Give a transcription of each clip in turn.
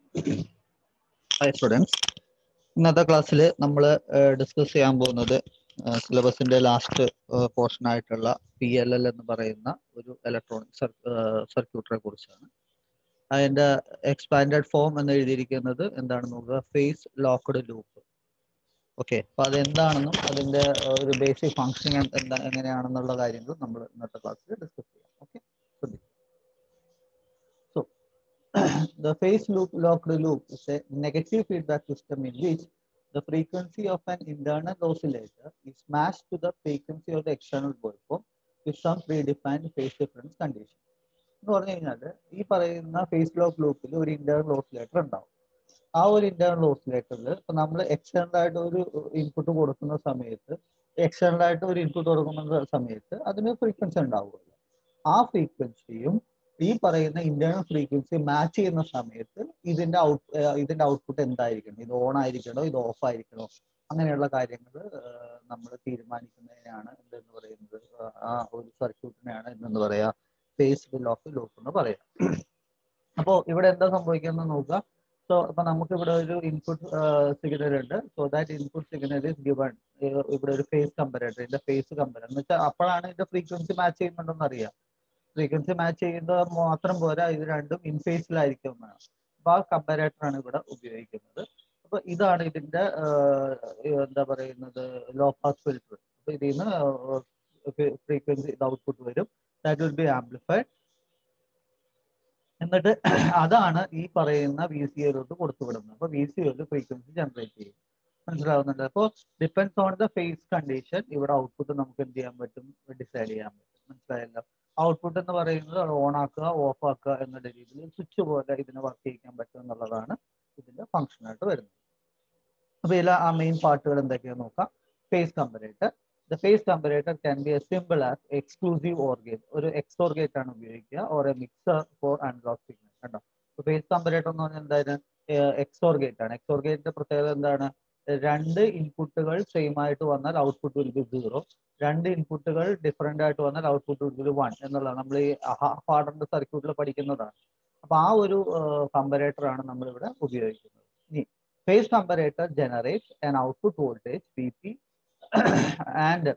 Hi students ഇന്നത്തെ ക്ലാസ്സിൽ നമ്മൾ ഡിസ്കസ് ചെയ്യാൻ പോകുന്നത് സിലബസിന്റെ ലാസ്റ്റ് പോർഷൻ ആയിട്ടുള്ള പി എൽ എൽ എന്ന് പറയുന്ന ഒരു ഇലക്ട്രോണിക് സർക്യൂട്ടറെ കുറിച്ചാണ് അതിന്റെ എക്സ്പാൻഡഡ് ഫോം എന്ന് എഴുതിയിരിക്കുന്നത് എന്താണെന്ന് നോക്കുക ഫേസ് ലോക്ക്ഡ് ലൂപ്പ് ഓക്കെ അപ്പൊ അതെന്താണെന്നും അതിന്റെ ഒരു ബേസിക് ഫങ്ഷനിങ് എന്താ എങ്ങനെയാണെന്നുള്ള കാര്യങ്ങൾ നമ്മൾ ഇന്നത്തെ ക്ലാസ്സിൽ ഡിസ്കസ് ചെയ്യാം ഓക്കെ ശ്രദ്ധിക്കും so the phase loop locked loop is a negative feedback system in which the frequency of an internal oscillator is matched to the frequency of the external waveform with some predefined phase difference condition. എന്ന് പറഞ്ഞു കഴിഞ്ഞാൽ ഈ പറയുന്ന face lock ലൂപ്പിൽ ഒരു internal oscillator ഉണ്ടാവും ആ ഒരു ഇന്റേണൽ ഓസിലേറ്ററിൽ ഇപ്പൊ നമ്മൾ എക്സ്റ്റേണൽ ആയിട്ട് ഒരു ഇൻപുട്ട് കൊടുക്കുന്ന സമയത്ത് എക്സ്റ്റേണൽ ആയിട്ട് ഒരു ഇൻപുട്ട് കൊടുക്കുന്ന സമയത്ത് അതിന് ഫ്രീക്വൻസി ഉണ്ടാവുമല്ലോ ആ ഫ്രീക്വൻസിയും ഈ പറയുന്ന ഇന്റേണൽ ഫ്രീക്വൻസി മാച്ച് ചെയ്യുന്ന സമയത്ത് ഇതിന്റെ ഔട്ട് ഇതിന്റെ ഔട്ട്പുട്ട് എന്തായിരിക്കണം ഇത് ഓൺ ആയിരിക്കണോ ഇത് ഓഫ് ആയിരിക്കണോ അങ്ങനെയുള്ള കാര്യങ്ങൾ നമ്മൾ തീരുമാനിക്കുന്നതിനാണ് എന്തെന്ന് പറയുന്നത് ആ ഒരു സർക്യൂട്ടിനെയാണ് എന്തെന്ന് പറയാ ഫേസ്ഡ് ലോക്ക് ലൂപ്പ് എന്ന് പറയാം അപ്പോൾ ഇവിടെ എന്താ സംഭവിക്കുന്നത് നോക്കുക സോ അപ്പൊ നമുക്ക് ഇവിടെ ഒരു ഇൻപുട്ട് സിഗ്നൽ ഉണ്ട് so that input signal is given ഇവിടെ ഒരു ഫേസ് കമ്പറേറ്റർ ഇതിന്റെ ഫേസ് കമ്പറേറ്റർ എന്ന് വെച്ചാൽ അപ്പോഴാണ് ഇതിന്റെ ഫ്രീക്വൻസി മാച്ച് ചെയ്യുന്നുണ്ടെന്ന് അറിയാം ഫ്രീക്വൻസി മാച്ച് ചെയ്യുന്നത് മാത്രം പോരാ ഇത് രണ്ടും ഇൻ ഫേസിലായിരിക്കും വേണം അപ്പൊ ആ കമ്പാരേറ്റർ ആണ് ഇവിടെ ഉപയോഗിക്കുന്നത് അപ്പൊ ഇതാണ് ഇതിന്റെ എന്താ പറയുന്നത് ലോ പാസ് ഫിൽറ്റർ അപ്പൊ ഇതിൽ നിന്ന് ഫ്രീക്വൻസി ഇത് ഔട്ട്പുട്ട് വരും ദാറ്റ് വിൽ ബി ആംപ്ലിഫൈഡ് എന്നിട്ട് അതാണ് ഈ പറയുന്ന വി സി എയിലോട്ട് കൊടുത്തു വിടുന്നത് അപ്പൊ വി സി എയിൽ ഫ്രീക്വൻസി ജനറേറ്റ് ചെയ്യും മനസ്സിലാവുന്നുണ്ട് അപ്പോൾ depends on the phase condition ഇവിടെ ഔട്ട്പുട്ട് നമുക്ക് എന്ത് ചെയ്യാൻ പറ്റും ഡിസൈഡ് ചെയ്യാൻ പറ്റും മനസ്സിലായല്ലോ ഔട്ട്പുട്ട് എന്ന് പറയുന്നത് ഓൺ ആക്കുക ഓഫ് ആക്കുക എന്നുള്ള രീതിയിൽ സ്വിച്ച് പോലെ ഇതിനെ വർക്ക് ചെയ്യിക്കാൻ പറ്റും എന്നുള്ളതാണ് ഇതിന്റെ ഫംഗ്ഷൻ ആയിട്ട് വരുന്നത് അപ്പൊ ഇതിൽ ആ മെയിൻ പാർട്ടുകൾ എന്തൊക്കെയാന്ന് നോക്കാം phase comparator the phase comparator can be a simple as exclusive or gate ഒരു എക്സോർ ഗേറ്റ് ആണ് ഉപയോഗിക്കുക or a mixer for analog signal കണ്ടോ ഫേസ് കമ്പറേറ്റർ എന്ന് പറഞ്ഞാൽ എന്തായാലും എക്സോർ ഗേറ്റ് ആണ് എക്സോർ ഗേറ്റിന്റെ പ്രത്യേകത എന്താണ് രണ്ട് ഇൻപുട്ടുകൾ സെയിം ആയിട്ട് വന്നാൽ ഔട്ട്പുട്ട് വിൽ ബി സീറോ രണ്ട് ഇൻപുട്ടുകൾ ഡിഫറെന്റ് ആയിട്ട് വന്നാൽ ഔട്ട്പുട്ട് വിൽ ബി വൺ എന്നുള്ളത് നമ്മൾ ഈ ഹാർഡറിന്റെ സർക്യൂട്ടിൽ പഠിക്കുന്നതാണ് അപ്പൊ ആ ഒരു കമ്പറേറ്റർ ആണ് നമ്മൾ ഇവിടെ ഉപയോഗിക്കുന്നത് ഇനി phase comparator generate an output voltage P P and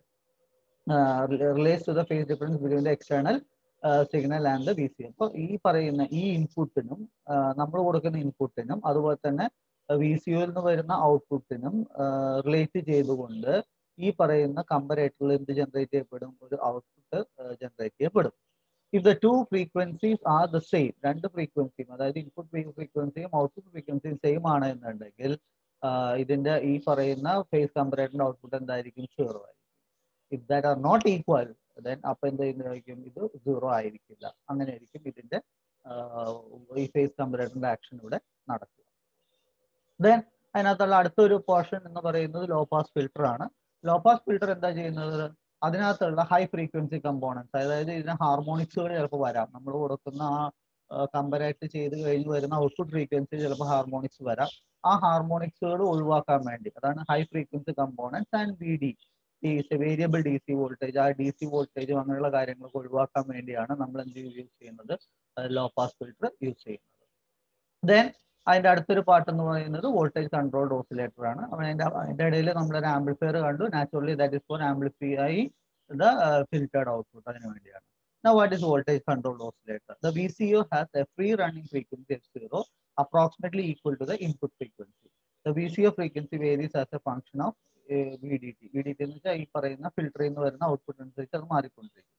relates to the phase difference between the external signal and the V C അപ്പോൾ ഈ പറയുന്ന ഈ ഇൻപുട്ടിനും നമ്മൾ കൊടുക്കുന്ന ഇൻപുട്ടിനും അതുപോലെ തന്നെ വി സി ഒയിൽ നിന്ന് വരുന്ന ഔട്ട്പുട്ടിനും റിലേറ്റ് ചെയ്തുകൊണ്ട് ഈ പറയുന്ന കമ്പറേറ്ററിൽ എന്ത് ജനറേറ്റ് ചെയ്യപ്പെടും ഒരു ഔട്ട്പുട്ട് ജനറേറ്റ് ചെയ്യപ്പെടും if the two frequencies are the same രണ്ട് ഫ്രീക്വൻസിയും അതായത് ഇൻപുട്ട് ഫ്രീക്വൻസിയും ഔട്ട്പുട്ട് ഫ്രീക്വൻസിയും സെയിം ആണ് എന്നുണ്ടെങ്കിൽ ഇതിന്റെ ഈ പറയുന്ന ഫേസ് കമ്പറേറ്ററിന്റെ ഔട്ട്പുട്ട് എന്തായിരിക്കും സീറോ ആയിരിക്കും if that are not equal then അപ്പൊ എന്തായിരിക്കും ഇത് സീറോ ആയിരിക്കില്ല അങ്ങനെയായിരിക്കും ഇതിന്റെ ഈ ഫേസ് കമ്പറേറ്ററിന്റെ ആക്ഷൻ ഇവിടെ നടക്കുക ദെൻ അതിനകത്തുള്ള അടുത്തൊരു പോർഷൻ എന്ന് പറയുന്നത് ലോ പാസ് ഫിൽട്ടർ ആണ് ലോ പാസ് ഫിൽട്ടർ എന്താ ചെയ്യുന്നത് അതിനകത്തുള്ള ഹൈ ഫ്രീക്വൻസി കമ്പോണൻസ് അതായത് ഇതിന് ഹാർമോണിക്സുകൾ ചിലപ്പോൾ വരാം നമ്മൾ കൊടുക്കുന്ന ആ കമ്പറേറ്റ് ചെയ്ത് കഴിഞ്ഞ് വരുന്ന ഔട്ട്പുട്ട് ഫ്രീക്വൻസി ചിലപ്പോൾ ഹാർമോണിക്സ് വരാം ആ ഹാർമോണിക്സുകൾ ഒഴിവാക്കാൻ വേണ്ടി അതാണ് high frequency components and V D variable D C voltage ആ ഡി സി വോൾട്ടേജും അങ്ങനെയുള്ള കാര്യങ്ങളൊക്കെ ഒഴിവാക്കാൻ വേണ്ടിയാണ് നമ്മൾ എന്ത് യൂസ് ചെയ്യുന്നത് ലോ പാസ് ഫിൽട്ടർ യൂസ് ചെയ്യുന്നത് ദെൻ അതിന്റെ അടുത്തൊരു പാർട്ട് എന്ന് പറയുന്നത് വോൾട്ടേജ് കൺട്രോൾഡ് ഓസിലേറ്റർ ആണ് അതിന്റെ അതിന്റെ ഇടയിൽ നമ്മൾ ഒരു ആംപ്ലിഫയർ കണ്ടു naturally that is for amplify the filtered output അതിന് വേണ്ടിയാണ് Now, what is voltage controlled oscillator? The VCO has a free running frequency of zero, approximately equal to the input frequency. The VCO frequency varies as a function of uh, VDT. VDT എന്ന് വെച്ചാൽ ഈ പറയുന്ന ഫിൽറ്ററിൽ നിന്ന് വരുന്ന output അനുസരിച്ച് അത് മാറിക്കൊണ്ടിരിക്കും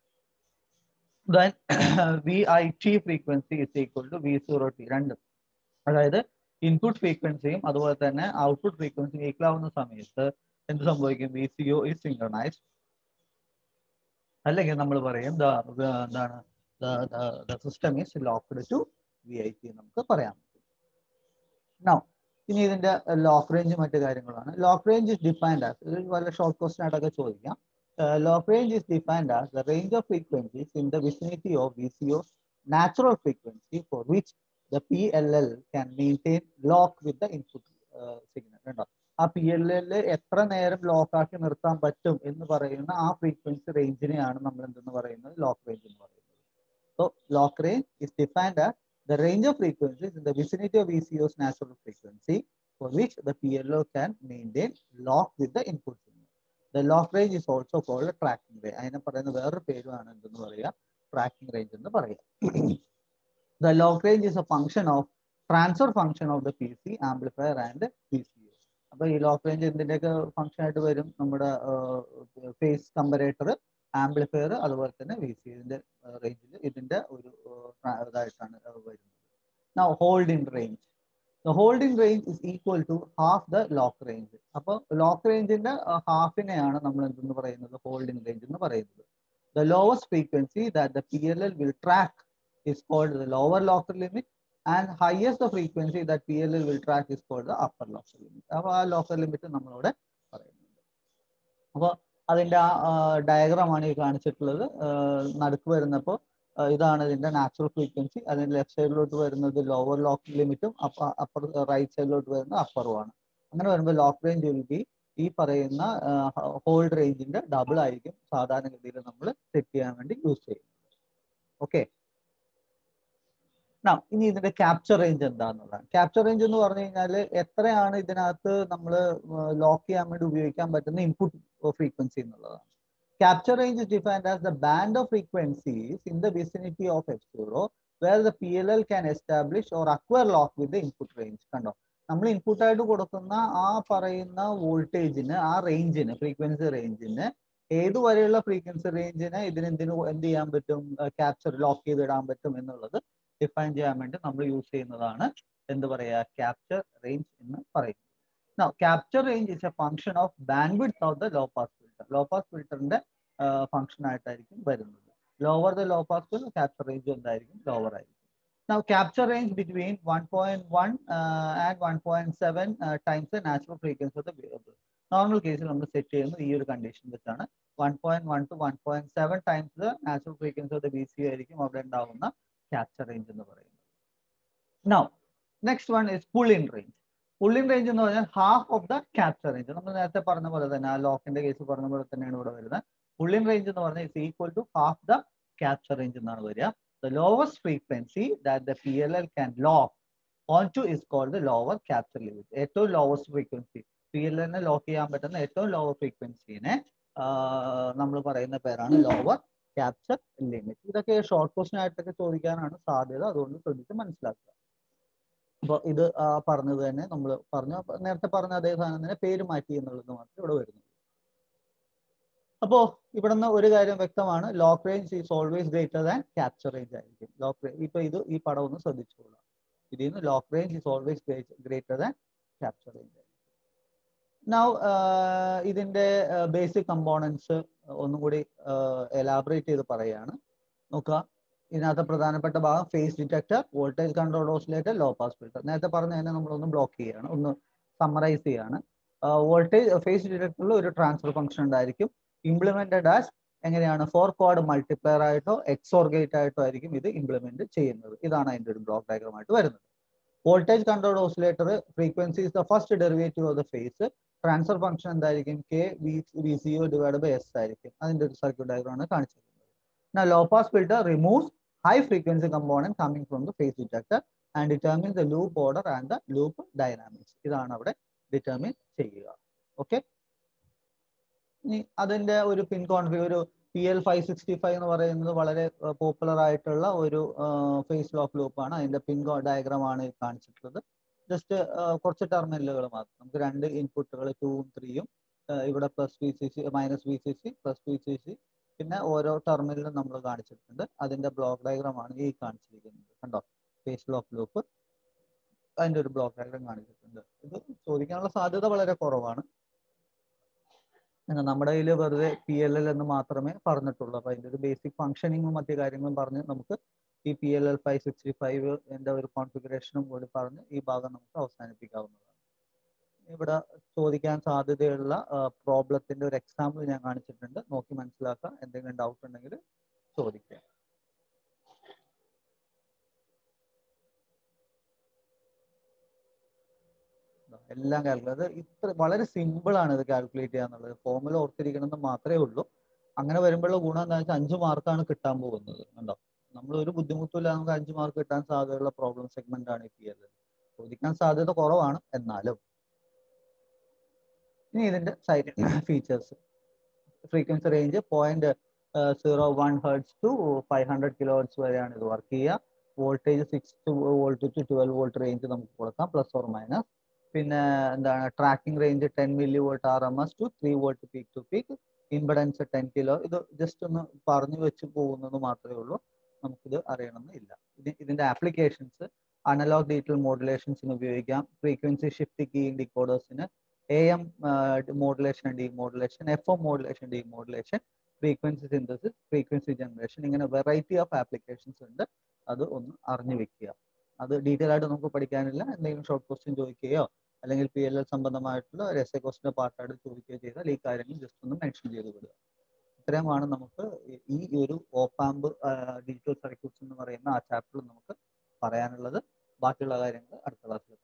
then V I T frequency is equal to V zero T രണ്ടും അതായത് ഇൻപുട്ട് ഫ്രീക്വൻസിയും അതുപോലെ തന്നെ ഔട്ട്പുട്ട് ഫ്രീക്വൻസിയും ഈക്വൽ ആവുന്ന സമയത്ത് എന്ത് സംഭവിക്കും V C O is synchronised അല്ലെങ്കിൽ നമ്മൾ പറയും എന്താണ് system is locked to V I T നമുക്ക് പറയാൻ പറ്റും നൗ ഇനി ഇതിന്റെ ലോക്ക് റേഞ്ച് മറ്റു കാര്യങ്ങളാണ് lock range is defined as ഇത് വളരെ ഷോർട്ട് ക്വസ്റ്റൻ ആയിട്ടൊക്കെ ചോദിക്കാം lock range is defined as the range of frequencies in the vicinity of V C O natural frequency for which the PLL can maintain lock with the input uh, signal കണ്ടോ ആ P L L എത്ര നേരം lock ആക്കി നിർത്താൻ പറ്റും എന്ന് പറയുന്ന ആ ഫ്രീക്വൻസി റേഞ്ചിനെയാണ് നമ്മൾ എന്തെന്ന് പറയുന്നത് ലോക്ക് റേഞ്ച് എന്ന് പറയുന്നത് so lock range is defined as the range of frequencies in the vicinity of VCO's natural frequency for which the PLO can maintain lock with the input signal. The lock range is also called tracking range. അതിനെ പറയുന്ന വേറൊരു പേരുമാണ് എന്തെന്ന് പറയുക tracking range എന്ന് പറയുക the lock range is a function of transfer function of the PC amplifier and VCO. അപ്പൊ ഈ lock range എന്തിന്റെയൊക്കെ function ആയിട്ട് വരും നമ്മുടെ ഫേസ് കമ്പറേറ്റർ ആംപ്ലിഫയർ അതുപോലെ തന്നെ വി സി ഇതിന്റെ റേഞ്ചിൽ ഇതിന്റെ ഒരു uh, ഇതായിട്ടാണ് വരുന്നത് Now holding range. The holding range is equal to half the lock range. അപ്പോൾ ലോക്ക് റേഞ്ചിന്റെ ഹാഫിനെയാണ് നമ്മൾ എന്തെന്ന് പറയുന്നത് ഹോൾഡിംഗ് റേഞ്ച് എന്ന് പറയുന്നത് the lowest frequency that the PLL will track is called the lower locker limit and highest the frequency that PLL will track is called the upper locker limit. അപ്പോൾ ആ locker limit നമ്മളിവിടെ പറയുന്നുണ്ട് അപ്പോൾ അതിന്റെ ആ diagram ആണ് ഈ കാണിച്ചിട്ടുള്ളത് നടുക്ക് വരുന്നപ്പോൾ ഇതാണ് ഇതിന്റെ നാച്ചുറൽ ഫ്രീക്വൻസി അതിന്റെ ലെഫ്റ്റ് സൈഡിലോട്ട് വരുന്നത് ലോവർ ലോക്ക് ലിമിറ്റും അപ്പർ റൈറ്റ് സൈഡിലോട്ട് വരുന്നത് അപ്പറുമാണ് അങ്ങനെ വരുമ്പോൾ ലോക്ക് റേഞ്ച് വിൽ ബി ഈ പറയുന്ന ഹോൾഡ് റേഞ്ചിന്റെ ഡബിൾ ആയിരിക്കും സാധാരണഗതിയിൽ നമ്മൾ സെറ്റ് ചെയ്യാൻ വേണ്ടി യൂസ് ചെയ്യുന്നത് ഓക്കെ ഇനി ഇതിന്റെ ക്യാപ്ചർ റേഞ്ച് എന്താന്നുള്ളതാണ് ക്യാപ്ചർ റേഞ്ച് എന്ന് പറഞ്ഞു കഴിഞ്ഞാൽ എത്രയാണ് ഇതിനകത്ത് നമ്മൾ ലോക്ക് ചെയ്യാൻ വേണ്ടി ഉപയോഗിക്കാൻ പറ്റുന്ന ഇൻപുട്ട് ഫ്രീക്വൻസി എന്നുള്ളതാണ് capture range is defined as the band of frequencies in the vicinity of f0 where the PLL can establish or acquire lock with the input range കണ്ടോ നമ്മൾ ഇൻപുട്ട് ആയിട്ട് കൊടുക്കുന്ന ആ പറയുന്ന വോൾട്ടേജിന് ആ റേഞ്ചിന് ഫ്രീക്വൻസി റേഞ്ചിന് ഏതുവരെയുള്ള ഫ്രീക്വൻസി റേഞ്ചിന് ഇതിന് എന്തിനു എന്ത് ചെയ്യാൻ പറ്റും ക്യാപ്ചർ ലോക്ക് ചെയ്തിടാൻ പറ്റും എന്നുള്ളത് ഡിഫൈൻ ചെയ്യാൻ വേണ്ടി നമ്മൾ യൂസ് ചെയ്യുന്നതാണ് എന്ത് പറയാ ക്യാപ്ചർ റേഞ്ച് എന്ന് പറയുന്നത് Now, capture range is a function of bandwidth of the low pass filter. Low pass filterന്റെ ഫംഗ്ഷൻ ആയിട്ടായിരിക്കും വരുന്നത് lower the low pass filter capture range എന്തായിരിക്കും ലോവർ ആയിരിക്കും Now, capture range between 1.1 uh, and 1.7 uh, times the natural frequency of the wave. Normal കേസിൽ നമ്മൾ set ചെയ്യുന്നത് ഈ ഒരു കണ്ടീഷൻ വെച്ചാണ് one point one two one point seven times the natural frequency of the B C ആയിരിക്കും അവിടെ ഉണ്ടാവുന്ന capture range എന്ന് പറയുന്നത് now next one is pull in range pull in range എന്ന് പറഞ്ഞാൽ half of the capture range നമ്മൾ നേരത്തെ പറഞ്ഞ പോലെ തന്നെ ആ ലോക്കിന്റെ കേസ് പറഞ്ഞ പോലെ തന്നെയാണ് ഇവിടെ വരുന്നത് പുൾ ഇൻ റേഞ്ച് എന്ന് പറഞ്ഞാൽ is equal to half the capture range എന്നാണ് വരിക the lowest frequency that the PLL can lock onto is called the lower capture limit. ഏറ്റവും ലോവസ്റ്റ് ഫ്രീക്വൻസി പി എൽ എന്നെ ലോക്ക് ചെയ്യാൻ പറ്റുന്ന ഏറ്റവും ലോവർ ഫ്രീക്വൻസിനെ നമ്മൾ പറയുന്ന പേരാണ് ലോവർ ക്യാപ്ചർ ലിമിറ്റ് ഇതൊക്കെ ഷോർട്ട് ക്വസ്റ്റൻ ആയിട്ടൊക്കെ ചോദിക്കാനാണ് സാധ്യത അതുകൊണ്ട് ശ്രദ്ധിച്ച് മനസ്സിലാക്കുക അപ്പോൾ ഇത് പറഞ്ഞത് തന്നെ നമ്മൾ പറഞ്ഞു നേരത്തെ പറഞ്ഞ അതേ സാധനം തന്നെ പേര് മാറ്റി എന്നുള്ളത് മാത്രമേ ഇവിടെ വരുന്നുള്ളൂ അപ്പോ ഇവിടുന്ന് ഒരു കാര്യം വ്യക്തമാണ് lock range is always greater than capture range ആയിരിക്കും ലോക്ക് റേഞ്ച് ഇപ്പൊ ഇത് ഈ പടം ഒന്ന് ശ്രദ്ധിച്ചോളാം ഇതിൽ നിന്ന് lock range is always greater than capture range ആയിരിക്കും നൗ ഇതിന്റെ ബേസിക് കമ്പോണൻസ് ഒന്നും കൂടി എലാബറേറ്റ് ചെയ്ത് പറയുകയാണ് നോക്കുക ഇതിനകത്ത് പ്രധാനപ്പെട്ട ഭാഗം phase detector voltage control oscillator low pass filter നേരത്തെ പറഞ്ഞ തന്നെ നമ്മളൊന്ന് ബ്ലോക്ക് ചെയ്യുകയാണ് ഒന്ന് സമ്മറൈസ് ചെയ്യാണ് വോൾട്ടേജ് ഫേസ് ഡിറ്റക്ടറിൽ ഒരു ട്രാൻസ്ഫർ ഫംഗ്ഷൻ ഉണ്ടായിരിക്കും ഇംപ്ലിമെന്റഡ് ആസ് എങ്ങനെയാണ് ഫോർ കോഡ് മൾട്ടിപ്ലയർ ആയിട്ടോ എക്സോർ ഗേറ്റ് ആയിട്ടോ ആയിരിക്കും ഇത് ഇംപ്ലിമെന്റ് ചെയ്യുന്നത് ഇതാണ് അതിന്റെ ഒരു ബ്ലോക്ക് ഡയഗ്രാം ആയിട്ട് വരുന്നത് voltage control oscillator frequency is the first derivative of the phase transfer function എന്തായിരിക്കും K V C O divide by S ആയിരിക്കും അതിന്റെ ഒരു സർക്യൂട്ട് ഡയഗ്രാം ആണ് കാണിച്ചിരിക്കുന്നത് low pass filter removes high frequency component coming from the phase detector and determines the loop order and the loop dynamics ഇതാണ് അവിടെ determine ചെയ്യുക okay ഇനി അതിന്റെ ഒരു പിൻ കോൺഫിഗ് ഒരു P L five sixty five എന്ന് പറയുന്നത് വളരെ പോപ്പുലർ ആയിട്ടുള്ള ഒരു ഫേസ് ലോക്ക് ലൂപ്പ് ആണ് അതിന്റെ പിൻ ഡയഗ്രാം ആണ് കാണിച്ചിട്ടുള്ളത് ജസ്റ്റ് കുറച്ച് ടെർമിനലുകൾ മാത്രം നമുക്ക് രണ്ട് ഇൻപുട്ടുകൾ ടൂവും ത്രീയും ഇവിടെ plus V C C minus V C C plus V C C പിന്നെ ഓരോ ടെർമിനലും നമ്മൾ കാണിച്ചിട്ടുണ്ട് അതിന്റെ ബ്ലോക്ക് ഡയഗ്രാം ആണ് ഈ കാണിച്ചിരിക്കുന്നത് കണ്ടോ ഫേസ് ലോക്ക് ലൂപ്പ് അതിന്റെ ഒരു ബ്ലോക്ക് ഡയഗ്രാം കാണിച്ചിട്ടുണ്ട് ഇത് ചോദിക്കാനുള്ള സാധ്യത വളരെ കുറവാണ് നമ്മുടെ കയ്യിൽ വെറുതെ പി എൽ എൽ എന്ന് മാത്രമേ പറഞ്ഞിട്ടുള്ളൂ അപ്പൊ അതിന്റെ ഒരു ബേസിക് ഫംഗ്ഷനിങ്ങും മറ്റു കാര്യങ്ങളും പറഞ്ഞ് നമുക്ക് ഈ P L L five sixty five എന്റെ ഒരു കോൺഫിഗറേഷനും കൂടി പറഞ്ഞ് ഈ ഭാഗം നമുക്ക് അവസാനിപ്പിക്കാവുന്നതാണ് ഇവിടെ ചോദിക്കാൻ സാധ്യതയുള്ള പ്രോബ്ലത്തിന്റെ ഒരു എക്സാമ്പിൾ ഞാൻ കാണിച്ചിട്ടുണ്ട് നോക്കി മനസ്സിലാക്കുക എന്തെങ്കിലും ഡൗട്ട് ഉണ്ടെങ്കിൽ ചോദിക്കുക എല്ലാം കാൽക്കുലേറ്റ് അത് ഇത്ര വളരെ സിമ്പിൾ ആണ് ഇത് കാൽക്കുലേറ്റ് ചെയ്യാന്നുള്ളത് ഫോമുല ഓർത്തിരിക്കണം എന്ന് മാത്രമേ ഉള്ളൂ അങ്ങനെ വരുമ്പോഴുള്ള ഗുണം എന്താ വെച്ചാൽ അഞ്ച് മാർക്കാണ് കിട്ടാൻ പോകുന്നത് കണ്ടോ നമ്മൾ ഒരു ബുദ്ധിമുട്ടില്ല നമുക്ക് അഞ്ച് മാർക്ക് കിട്ടാൻ സാധ്യതയുള്ള പ്രോബ്ലം സെഗ്മെന്റ് ആണ് ഈ പി എൽ എൽ ചോദിക്കാൻ സാധ്യത കുറവാണ് എന്നാലും ഇനി ഇതിന്റെ side features frequency range point zero one hertz to five hundred kilo hertz വരെയാണ് ഇത് വർക്ക് ചെയ്യുക voltage six to volt to twelve volt range നമുക്ക് കൊടുക്കാം പ്ലസ് ഓർ മൈനസ് പിന്നെ എന്താണ് tracking range ten milli volt R M S to three volt peak to peak impedance ten kilo ഇത് just ഒന്ന് പറഞ്ഞു വെച്ച് പോകുന്നത് മാത്രമേ ഉള്ളൂ നമുക്കിത് അറിയണമെന്നില്ല ഇത് ഇതിന്റെ ആപ്ലിക്കേഷൻസ് അനലോഗ് ഡിജിറ്റൽ മോഡുലേഷൻസിന് ഉപയോഗിക്കാം ഫ്രീക്വൻസി ഷിഫ്റ്റ് കീ ഡിക്കോഡേഴ്സിന് A M modulation demodulation F M modulation demodulation frequency synthesis frequency generation ഇങ്ങനെ വെറൈറ്റി ഓഫ് ആപ്ലിക്കേഷൻസ് ഉണ്ട് അത് ഒന്ന് അറിഞ്ഞു വെക്കുക അത് ഡീറ്റെയിൽ ആയിട്ട് നമുക്ക് പഠിക്കാനില്ല എന്തെങ്കിലും ഷോർട്ട് ക്വസ്റ്റ്യൻ ചോദിക്കുകയോ അല്ലെങ്കിൽ പി എൽ എൽ സംബന്ധമായിട്ടുള്ള ഒരു എസ് എ ക്വസ്റ്റിന്റെ പാർട്ടായിട്ട് ചോദിക്കുകയോ ചെയ്താൽ ഈ കാര്യങ്ങൾ ജസ്റ്റ് ഒന്ന് മെൻഷൻ ചെയ്ത് വിടുക ഇത്രയുമാണ് നമുക്ക് ഈ ഒരു ഓപ്പാമ്പ് ഡിജിറ്റൽ സർക്യൂട്ട്സ് എന്ന് പറയുന്ന ആ ചാപ്റ്ററിൽ നമുക്ക് പറയാനുള്ളത് ബാക്കിയുള്ള കാര്യങ്ങൾ അടുത്ത ക്ലാസ്സിൽ